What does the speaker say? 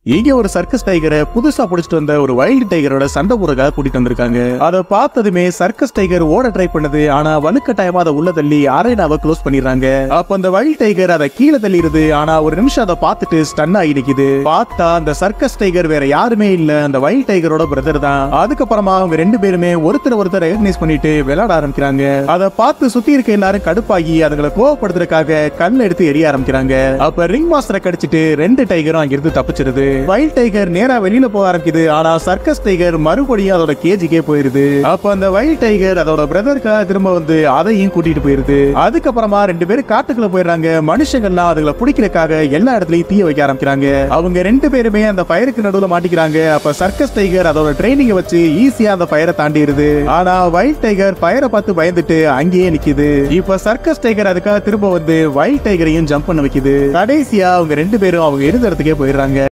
இங்க ஒரு சர்க்கஸ் டைகரை புதுசா புடிச்சிட்டு வந்த ஒரு வைல்டு டைகரோட சண்டை போறதுக்காக கூட்டிட்டு வந்திருக்காங்க அதை பார்த்ததுமே சர்க்கஸ் டைகர் ஓட ட்ரை பண்ணுது ஆனா வலுக்கட்டாயமா அதை உள்ள தள்ளி அரேனாவை க்ளோஸ் பண்ணிடுறாங்க அப்ப அந்த வைல்ட் டைகர் அதை கீழே தள்ளிடுது ஆனா ஒரு நிமிஷம் அதை பார்த்துட்டு ஸ்டன் ஆகி நிக்குது பார்த்தா அந்த சர்க்கஸ் டைகர் வேற யாருமே இல்ல அந்த வைல்ட் டைகரோட பிரதர் தான் அதுக்கப்புறமா அவங்க ரெண்டு பேருமே ஒருத்தர் ஒருத்தர் ரெகக்னைஸ் பண்ணிட்டு விளையாட ஆரம்பிக்கிறாங்க அதை பார்த்து சுத்தி இருக்க எல்லாரும் கடுப்பாகி அதுங்களை கோவப்படுத்துறதுக்காக கல் எடுத்து எரிய ஆரம்பிக்கிறாங்க அப்ப ரிங் மாஸ்டரை கடிச்சிட்டு ரெண்டு டைகரும் அங்கிருந்து தப்பிச்சிருது வைல்ட் டைகர் நேரா வெளியில போக ஆரம்பிக்குது ஆனா சர்க்கஸ் டைகர் மறுபடியும் அதோட கேஜிக்கே போயிருது அப்ப அந்த வைல்ட் டைகர் அதோட பிரதருக்காக திரும்ப வந்து அதையும் கூட்டிட்டு போயிருது அதுக்கப்புறமா ரெண்டு பேரும் காட்டுக்குள்ள போயிடுறாங்க மனுஷங்கள்லாம் அதுகளை பிடிக்கிறதுக்காக எல்லா இடத்துலயும் தீய வைக்க ஆரம்பிக்கிறாங்க அவங்க ரெண்டு பேருமே அந்த ஃபயருக்கு நடுவுல மாட்டிக்கிறாங்க அப்ப சர்க்கஸ் டைகர் அதோட ட்ரைனிங்க வச்சு ஈஸியா அந்த ஃபயரை தாண்டிடுது ஆனா வைல்ட் டைகர் ஃபயரை பார்த்து பயந்துட்டு அங்கேயே நிக்குது இப்ப சர்க்கஸ் டைகர் அதுக்காக திரும்ப வந்து வைல்ட் டைகரையும் ஜம்ப் பண்ண வைக்குது கடைசியா அவங்க ரெண்டு பேரும் அவங்க இருந்த இடத்துக்கே போயிடுறாங்க